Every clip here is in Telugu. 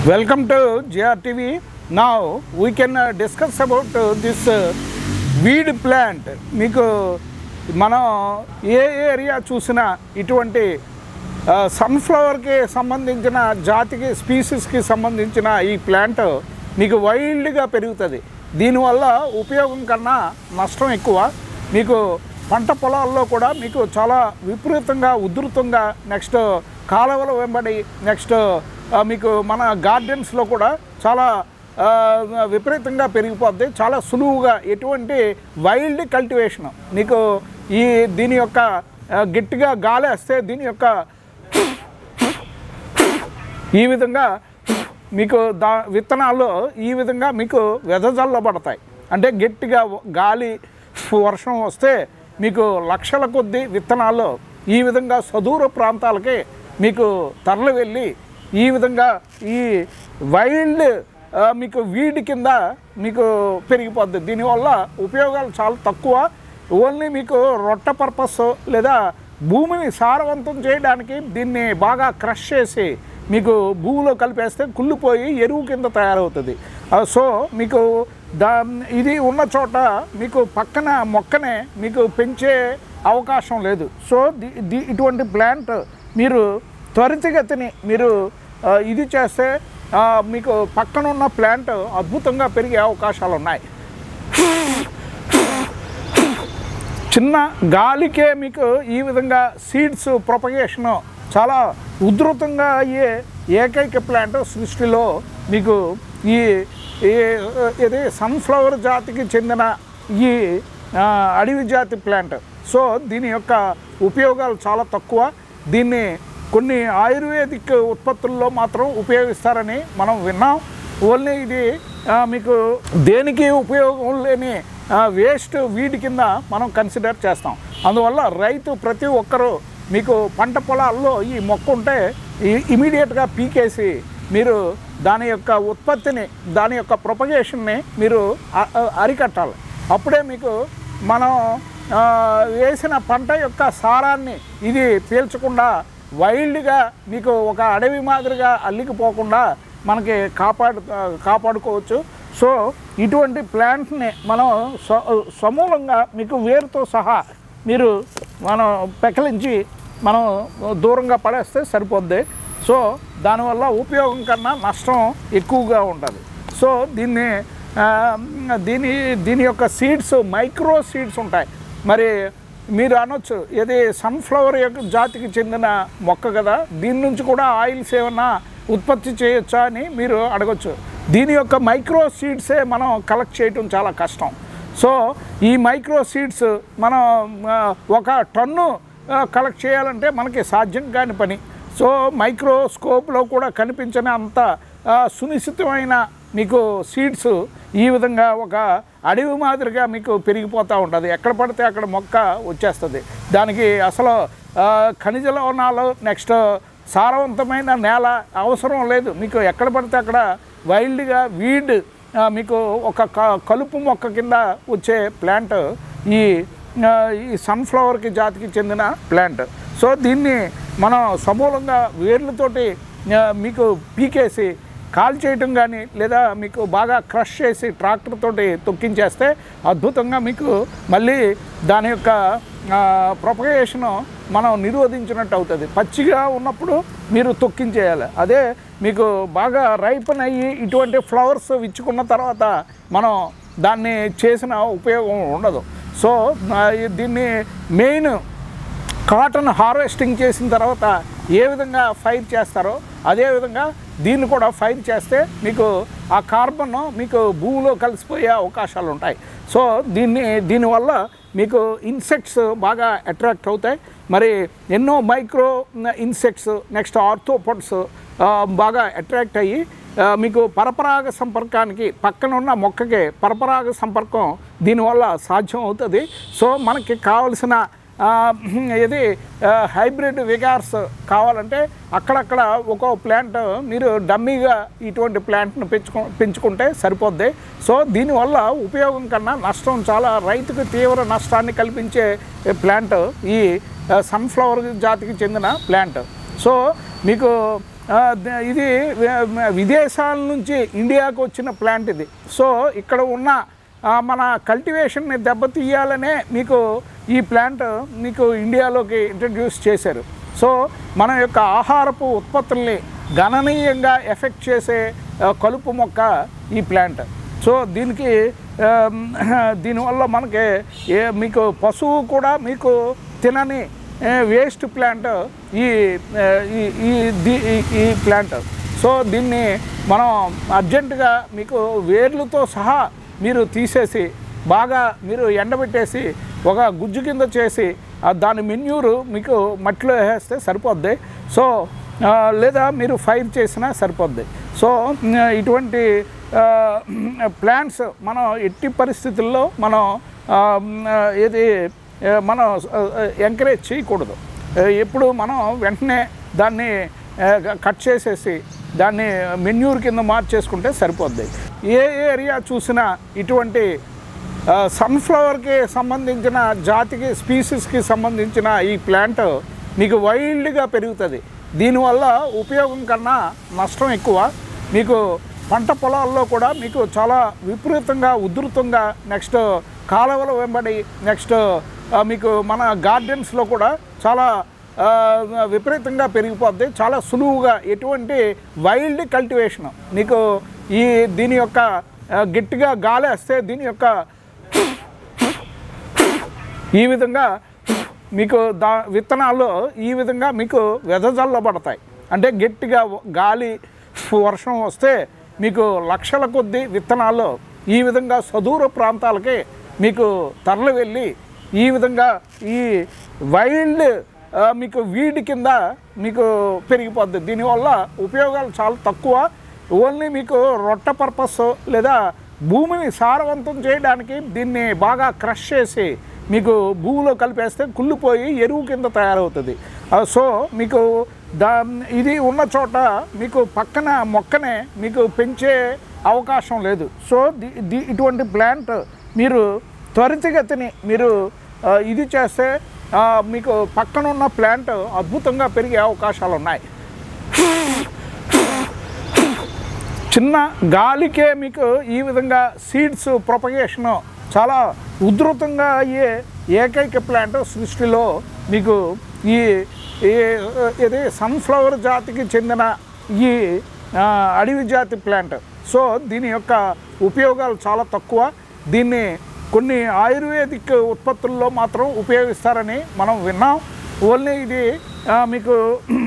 Welcome to GRTV. Now we can uh, discuss about uh, this uh, weed plant. మీకు మనం ఏ ఏరియా చూసినా ఇటువంటి సన్ఫ్లవర్కి సంబంధించిన జాతికి స్పీసీస్కి సంబంధించిన ఈ ప్లాంట్ మీకు వైల్డ్గా పెరుగుతుంది దీనివల్ల ఉపయోగం కన్నా నష్టం ఎక్కువ మీకు పంట పొలాల్లో కూడా మీకు చాలా విపరీతంగా ఉధృతంగా నెక్స్ట్ కాలువల వెంబడి నెక్స్ట్ ఆ, మీకు మన గార్డెన్స్లో కూడా చాలా ఆ, విపరీతంగా పెరిగిపోద్ది చాలా సులువుగా ఎటువంటి వైల్డ్ కల్టివేషన్ మీకు ఈ దీని యొక్క ఆ, గట్టిగా గాలి వస్తే దీని యొక్క ఈ విధంగా మీకు దా విత్తనాలు ఈ విధంగా మీకు వెదజల్లో పడతాయి అంటే గట్టిగా గాలి వర్షం వస్తే మీకు లక్షల కొద్ది విత్తనాలు ఈ విధంగా సదూర ప్రాంతాలకి మీకు తరలి వెళ్ళి ఈ విధంగా ఈ వైల్డ్ ఆ, మీకు వీడి కింద మీకు పెరిగిపోద్ది దీనివల్ల ఉపయోగాలు చాలా తక్కువ ఓన్లీ మీకు రొట్ట పర్పస్ లేదా భూమిని సారవంతం చేయడానికి దీన్ని బాగా క్రష్ చేసి మీకు భూమిలో కలిపేస్తే కుళ్ళిపోయి ఎరువు కింద తయారవుతుంది ఆ, సో మీకు దా ఇది ఉన్న చోట మీకు పక్కన మొక్కనే మీకు పెంచే అవకాశం లేదు సో ది ది ఇటువంటి ప్లాంట్ మీరు త్వరితగతిని మీరు ఆ, ఇది చేస్తే ఆ, మీకు పక్కన ఉన్న ప్లాంట్ అద్భుతంగా పెరిగే అవకాశాలు ఉన్నాయి చిన్న గాలికే మీకు ఈ విధంగా సీడ్స్ ప్రొపగేషన్ చాలా ఉధృతంగా అయ్యే ఏకైక ప్లాంట్ సృష్టిలో మీకు ఈ ఈ- ఇది సన్ఫ్లవర్ జాతికి చెందిన ఈ ఆ, అడవి జాతి ప్లాంట్ సో దీని యొక్క ఉపయోగాలు చాలా తక్కువ దీన్ని కొన్ని ఆయుర్వేదిక్ ఉత్పత్తుల్లో మాత్రం ఉపయోగిస్తారని మనం విన్నాం ఓన్లీ ఇది ఆ, మీకు దేనికి ఉపయోగం లేని వేస్ట్ వీటి కింద మనం కన్సిడర్ చేస్తాం అందువల్ల రైతు ప్రతి ఒక్కరూ మీకు పంట పొలాల్లో ఈ మొక్క ఉంటే ఇమీడియట్గా పీకేసి మీరు దాని యొక్క ఉత్పత్తిని దాని యొక్క ప్రొపగేషన్ని మీరు అ- అ- అరికట్టాలి అప్పుడే మీకు మనం ఆ, వేసిన పంట యొక్క సారాన్ని ఇది పీల్చకుండా వైల్డ్గా మీకు ఒక అడవి మాదిరిగా అల్లికిపోకుండా మనకి కాపాడు కాపాడుకోవచ్చు సో ఇటువంటి ప్లాంట్ని మనం స- సమూలంగా మీకు వేరుతో సహా మీరు మనం పెకలించి మనం దూరంగా పడేస్తే సరిపోద్ది సో దానివల్ల ఉపయోగం కన్నా నష్టం ఎక్కువగా ఉంటుంది సో దీన్ని ఆ, దీని దీని యొక్క సీడ్స్ మైక్రో సీడ్స్ ఉంటాయి మరి మీరు అనొచ్చు ఇది సన్ఫ్లవర్ యొక్క జాతికి చెందిన మొక్క కదా దీని నుంచి కూడా ఆయిల్స్ ఏమన్నా ఉత్పత్తి చేయొచ్చా అని మీరు అడగొచ్చు దీని యొక్క మైక్రో సీడ్సే మనం కలెక్ట్ చేయటం చాలా కష్టం సో ఈ మైక్రో సీడ్స్ మనం ఆ, ఒక టన్ను ఆ, కలెక్ట్ చేయాలంటే మనకి సాధ్యం కాని పని సో మైక్రోస్కోప్లో కూడా కనిపించని అంత ఆ, సునిశ్చితమైన మీకు సీడ్స్ ఈ విధంగా ఒక అడవి మాదిరిగా మీకు పెరిగిపోతూ ఉంటుంది ఎక్కడ పడితే అక్కడ మొక్క వచ్చేస్తుంది దానికి అసలు ఆ, ఖనిజ లవణాలు నెక్స్ట్ సారవంతమైన నేల అవసరం లేదు మీకు ఎక్కడ పడితే అక్కడ వైల్డ్గా వీడ్ ఆ, మీకు ఒక క- కలుపు మొక్క కింద వచ్చే ప్లాంట్ ఈ ఆ, ఈ సన్ఫ్లవర్కి జాతికి చెందిన ప్లాంట్ సో దీన్ని మనం సమూలంగా వేర్లతోటి ఆ, మీకు పీకేసి కాల్ చేయటం కానీ లేదా మీకు బాగా క్రష్ చేసి ట్రాక్టర్ తోటి తొక్కించేస్తే అద్భుతంగా మీకు మళ్ళీ దాని యొక్క ప్రొపగేషను మనం నిరోధించినట్టు అవుతుంది పచ్చిగా ఉన్నప్పుడు మీరు తొక్కించేయాలి అదే మీకు బాగా రైపన్ అయ్యి ఇటువంటి ఫ్లవర్స్ విచ్చుకున్న తర్వాత మనం దాన్ని చేసిన ఉపయోగం ఉండదు సో ఆ, దీన్ని మెయిన్ కాటన్ హార్వెస్టింగ్ చేసిన తర్వాత ఏ విధంగా ఫైర్ చేస్తారో అదేవిధంగా దీన్ని కూడా ఫైర్ చేస్తే మీకు ఆ కార్బన్ మీకు భూమిలో కలిసిపోయే అవకాశాలు ఉంటాయి సో దీన్ని దీనివల్ల మీకు ఇన్సెక్ట్స్ బాగా అట్రాక్ట్ అవుతాయి మరి ఎన్నో మైక్రో ఇన్సెక్ట్స్ నెక్స్ట్ ఆర్థోపడ్స్ బాగా అట్రాక్ట్ అయ్యి ఆ, మీకు పరపరాగ సంపర్కానికి పక్కన ఉన్న మొక్కకి పరపరాగ సంపర్కం దీనివల్ల సాధ్యం అవుతుంది సో మనకి కావలసిన ఆ, ఇది ఆ, హైబ్రిడ్ విగార్స్ కావాలంటే అక్కడక్కడ ఒక్కో ప్లాంట్ మీరు డమ్మీగా ఇటువంటి ప్లాంట్ను పెంచుకు పెంచుకుంటే సరిపోద్ది సో దీనివల్ల ఉపయోగం కన్నా నష్టం చాలా రైతుకు తీవ్ర నష్టాన్ని కల్పించే ప్లాంట్ ఈ సన్ఫ్లవర్ జాతికి చెందిన ప్లాంట్ సో మీకు ఆ, ద- ఇది వ- విదేశాల నుంచి ఇండియాకు వచ్చిన ప్లాంట్ ఇది సో ఇక్కడ ఉన్న ఆ, మన కల్టివేషన్ని దెబ్బతీయాలనే మీకు ఈ ప్లాంట్ మీకు ఇండియాలోకి ఇంట్రడ్యూస్ చేశారు సో మన యొక్క ఆహారపు ఉత్పత్తుల్ని గణనీయంగా ఎఫెక్ట్ చేసే ఆ, కలుపు మొక్క ఈ ప్లాంట్ సో దీనికి ఆమ్, దీనివల్ల మనకి ఏ మీకు పశువు కూడా మీకు తినని వేస్ట్ ప్లాంట్ ఈ ఆ, ఈ ఈ ది- ఈ- ఈ ప్లాంట్ సో దీన్ని మనం అర్జెంటుగా మీకు వేర్లతో సహా మీరు తీసేసి బాగా మీరు ఎండబెట్టేసి ఒక గుజ్జు కింద చేసి ఆ దాని మెన్యూరు మీకు మట్టిలో వేస్తే సరిపోద్ది సో ఆ, లేదా మీరు ఫైర్ చేసినా సరిపోద్ది సో ఉమ్, ఇటువంటి ప్లాంట్స్ మనం ఎట్టి పరిస్థితుల్లో మనం ఆ, ఉమ్, ఏది ఆ, మనం ఎంకరేజ్ చేయకూడదు ఆ, ఎప్పుడు మనం వెంటనే దాన్ని ఆ, కట్ చేసేసి దాన్ని మెన్యూర్ కింద మార్చేసుకుంటే సరిపోద్ది ఏ ఏరియా చూసినా ఇటువంటి ఆ, సన్ఫ్లవర్కి సంబంధించిన జాతికి స్పీసీస్కి సంబంధించిన ఈ ప్లాంట్ మీకు వైల్డ్గా పెరుగుతుంది దీనివల్ల ఉపయోగం కన్నా నష్టం ఎక్కువ మీకు పంట పొలాల్లో కూడా మీకు చాలా విపరీతంగా ఉధృతంగా నెక్స్ట్ కాలువల వెంబడి నెక్స్ట్ ఆ, మీకు మన గార్డెన్స్లో కూడా చాలా ఆ, విపరీతంగా పెరిగిపోద్ది చాలా సులువుగా ఎటువంటి వైల్డ్ కల్టివేషన్ మీకు ఈ దీని యొక్క ఆ, గట్టిగా గాలి వస్తే దీని యొక్క ఈ విధంగా మీకు దా విత్తనాలు ఈ విధంగా మీకు వెదజల్లబడతాయి అంటే గట్టిగా గాలి వర్షం వస్తే మీకు లక్షల కొద్ది విత్తనాలు ఈ విధంగా సదూర ప్రాంతాలకి మీకు తరలి వెళ్ళి ఈ విధంగా ఈ వైల్డ్ ఆ, మీకు వీడి కింద మీకు పెరిగిపోద్ది దీనివల్ల ఉపయోగాలు చాలా తక్కువ ఓన్లీ మీకు రొట్ట పర్పస్ లేదా భూమిని సారవంతం చేయడానికి దీన్ని బాగా క్రష్ చేసి మీకు భూమిలో కలిపేస్తే కుళ్ళిపోయి ఎరువు కింద తయారవుతుంది ఆ, సో మీకు దా ఇది ఉన్న చోట మీకు పక్కన మొక్కనే మీకు పెంచే అవకాశం లేదు సో ది ది ఇటువంటి ప్లాంట్ మీరు త్వరితగతిని మీరు ఆ, ఇది చేస్తే ఆ, మీకు పక్కన ఉన్న ప్లాంట్ అద్భుతంగా పెరిగే అవకాశాలు ఉన్నాయి చిన్న గాలికే మీకు ఈ విధంగా సీడ్స్ ప్రొపగేషన్ చాలా ఉధృతంగా అయ్యే ఏకైక ప్లాంట్ సృష్టిలో మీకు ఈ ఈ- ఇది సన్ఫ్లవర్ జాతికి చెందిన ఈ ఆ, అడవి జాతి ప్లాంట్ సో దీని యొక్క ఉపయోగాలు చాలా తక్కువ దీన్ని కొన్ని ఆయుర్వేదిక్ ఉత్పత్తుల్లో మాత్రం ఉపయోగిస్తారని మనం విన్నాం ఓన్లీ ఇది ఆ, మీకు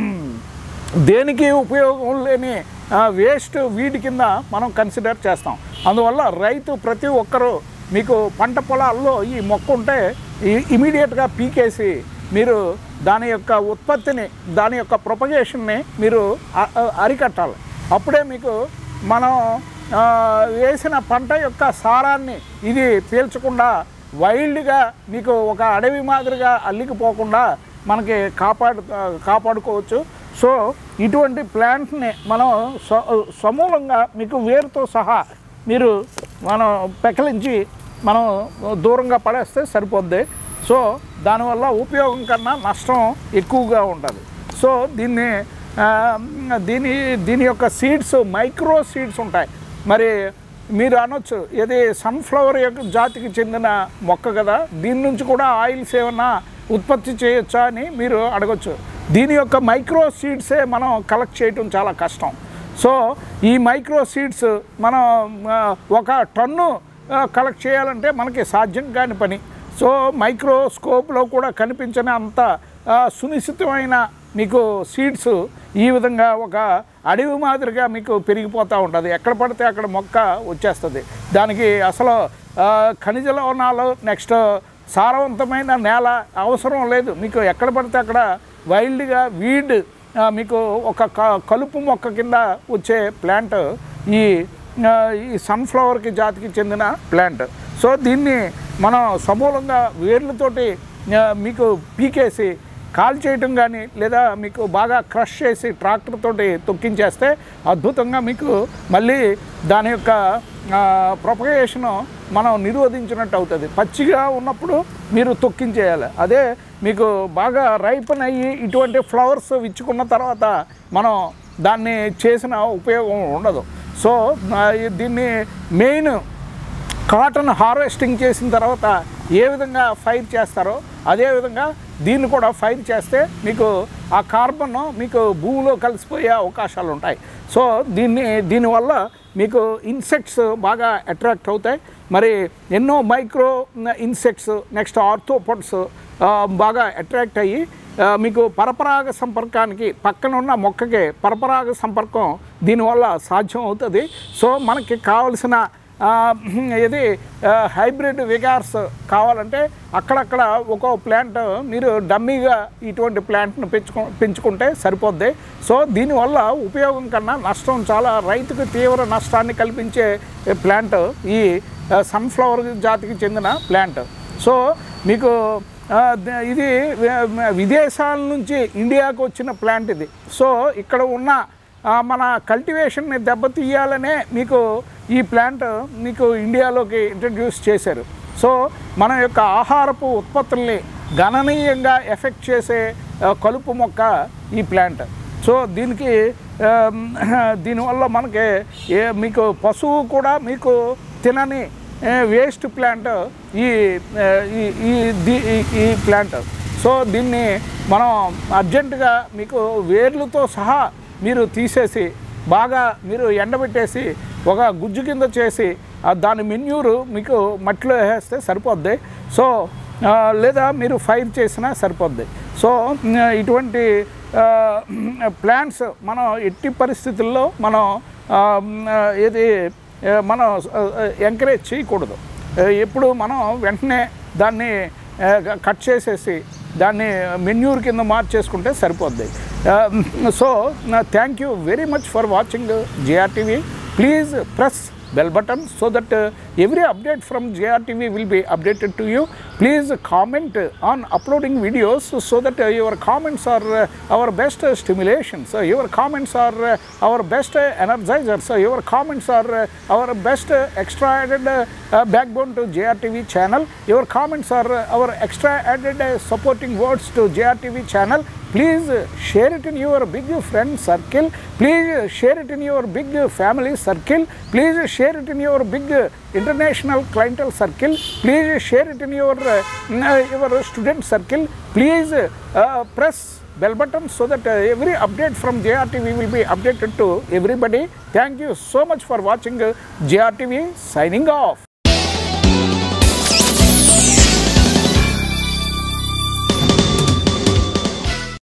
దేనికి ఉపయోగం లేని వేస్ట్ వీటి కింద మనం కన్సిడర్ చేస్తాం అందువల్ల రైతు ప్రతి ఒక్కరూ మీకు పంట పొలాల్లో ఈ మొక్క ఉంటే ఇమీడియట్గా పీకేసి మీరు దాని యొక్క ఉత్పత్తిని దాని యొక్క ప్రొపగేషన్ని మీరు అ- అ- అరికట్టాలి అప్పుడే మీకు మనం ఆ, వేసిన పంట యొక్క సారాన్ని ఇది పీల్చకుండా వైల్డ్గా మీకు ఒక అడవి మాదిరిగా అల్లికిపోకుండా మనకి కాపాడు కాపాడుకోవచ్చు సో ఇటువంటి ప్లాంట్ని మనం స- సమూలంగా మీకు వేరుతో సహా మీరు మనం పెకలించి మనం దూరంగా పడేస్తే సరిపోద్ది సో దానివల్ల ఉపయోగం కన్నా నష్టం ఎక్కువగా ఉంటుంది సో దీన్ని ఆ, దీని దీని యొక్క సీడ్స్ మైక్రో సీడ్స్ ఉంటాయి మరి మీరు అనొచ్చు ఇది సన్ఫ్లవర్ యొక్క జాతికి చెందిన మొక్క కదా దీని నుంచి కూడా ఆయిల్స్ ఏమన్నా ఉత్పత్తి చేయొచ్చా అని మీరు అడగొచ్చు దీని యొక్క మైక్రో సీడ్సే మనం కలెక్ట్ చేయటం చాలా కష్టం సో ఈ మైక్రో సీడ్స్ మనం ఆ, ఒక టన్ను ఆ, కలెక్ట్ చేయాలంటే మనకి సాధ్యం కాని పని సో మైక్రోస్కోప్లో కూడా కనిపించని అంత ఆ, సునిశ్చితమైన మీకు సీడ్స్ ఈ విధంగా ఒక అడవి మాదిరిగా మీకు పెరిగిపోతూ ఉంటుంది ఎక్కడ పడితే అక్కడ మొక్క వచ్చేస్తుంది దానికి అసలు ఆ, ఖనిజ లవణాలు నెక్స్ట్ సారవంతమైన నేల అవసరం లేదు మీకు ఎక్కడ పడితే అక్కడ వైల్డ్గా వీడ్ ఆ, మీకు ఒక క- కలుపు మొక్క కింద వచ్చే ప్లాంట్ ఈ ఆ, ఈ సన్ఫ్లవర్కి జాతికి చెందిన ప్లాంట్ సో దీన్ని మనం సమూలంగా వేర్లతోటి ఆ, మీకు పీకేసి కాల్ చేయటం కానీ లేదా మీకు బాగా క్రష్ చేసి ట్రాక్టర్ తోటి తొక్కించేస్తే అద్భుతంగా మీకు మళ్ళీ దాని యొక్క ప్రొపగేషను మనం నిరోధించినట్టు అవుతుంది పచ్చిగా ఉన్నప్పుడు మీరు తొక్కించేయాలి అదే మీకు బాగా రైపన్ అయ్యి ఇటువంటి ఫ్లవర్స్ విచ్చుకున్న తర్వాత మనం దాన్ని చేసిన ఉపయోగం ఉండదు సో ఆ, ఈ- దీన్ని మెయిన్ కాటన్ హార్వెస్టింగ్ చేసిన తర్వాత ఏ విధంగా ఫైర్ చేస్తారో అదే విధంగా దీన్ని కూడా ఫైర్ చేస్తే మీకు ఆ కార్బన్ మీకు భూమిలో కలిసిపోయే అవకాశాలు ఉంటాయి సో దీన్ని దీనివల్ల మీకు ఇన్సెక్ట్స్ బాగా అట్రాక్ట్ అవుతాయి మరి ఎన్నో మైక్రో ఇన్సెక్ట్స్ నెక్స్ట్ ఆర్థోపడ్స్ బాగా అట్రాక్ట్ అయ్యి ఆ, మీకు పరపరాగ సంపర్కానికి పక్కన ఉన్న మొక్కకి పరపరాగ సంపర్కం దీనివల్ల సాధ్యం అవుతుంది సో మనకి కావలసిన ఆ, ఇది ఆ, హైబ్రిడ్ విగార్స్ కావాలంటే అక్కడక్కడ ఒక్కో ప్లాంట్ మీరు డమ్మీగా ఇటువంటి ప్లాంట్ను పెంచుకు పెంచుకుంటే సరిపోద్ది సో దీనివల్ల ఉపయోగం కన్నా నష్టం చాలా రైతుకు తీవ్ర నష్టాన్ని కల్పించే ప్లాంట్ ఈ ఆ, సన్ఫ్లవర్ జాతికి చెందిన ప్లాంట్ సో మీకు ఆ, ద- ఇది వి- విదేశాల నుంచి ఇండియాకు వచ్చిన ప్లాంట్ ఇది సో ఇక్కడ ఉన్న ఆ, మన కల్టివేషన్ని దెబ్బతీయాలనే మీకు ఈ ప్లాంట్ మీకు ఇండియాలోకి ఇంట్రడ్యూస్ చేశారు సో మన యొక్క ఆహారపు ఉత్పత్తుల్ని గణనీయంగా ఎఫెక్ట్ చేసే ఆ, కలుపు మొక్క ఈ ప్లాంట్ సో దీనికి ఆమ్, దీనివల్ల మనకి ఏ మీకు పశువు కూడా మీకు తినని వేస్ట్ ప్లాంట్ ఈ ఆ, ఈ ఈ ది- ఈ- ఈ ప్లాంట్ సో దీన్ని మనం అర్జెంటుగా మీకు వేర్లతో సహా మీరు తీసేసి బాగా మీరు ఎండబెట్టేసి ఒక గుజ్జు కింద చేసి ఆ దాని మెన్యూరు మీకు మట్టిలో వేస్తే సరిపోద్ది సో ఆ, లేదా మీరు ఫైర్ చేసినా సరిపోద్ది సో ఉమ్, ఇటువంటి ప్లాంట్స్ మనం ఎట్టి పరిస్థితుల్లో మనం ఆ, ఉమ్, ఏది ఆ, మనం ఎంకరేజ్ చేయకూడదు ఆ, ఎప్పుడు మనం వెంటనే దాన్ని ఆ, కట్ చేసేసి దాన్ని మెన్యూర్ కింద మార్చేసుకుంటే సరిపోద్ది so thank you very much for watching GRTV please press bell button so that uh, every update from JRTV will be updated to you. Please comment on uploading videos so that uh, your comments are uh, our best uh, stimulation. So your comments are uh, our best uh, energizer. So your comments are uh, our best uh, extra added uh, uh, backbone to JRTV channel. Your comments are uh, our extra added uh, supporting words to JRTV channel. Please uh, share it in your big friend circle. Please uh, share it in your big uh, family circle. Please uh, share it in your big uh, international clientele circle. Please uh, share it in your uh, n- uh, your student circle. Please uh, uh, press bell button so that uh, every update from JRTV will be updated to everybody. Thank you so much for watching uh, JRTV. Signing off.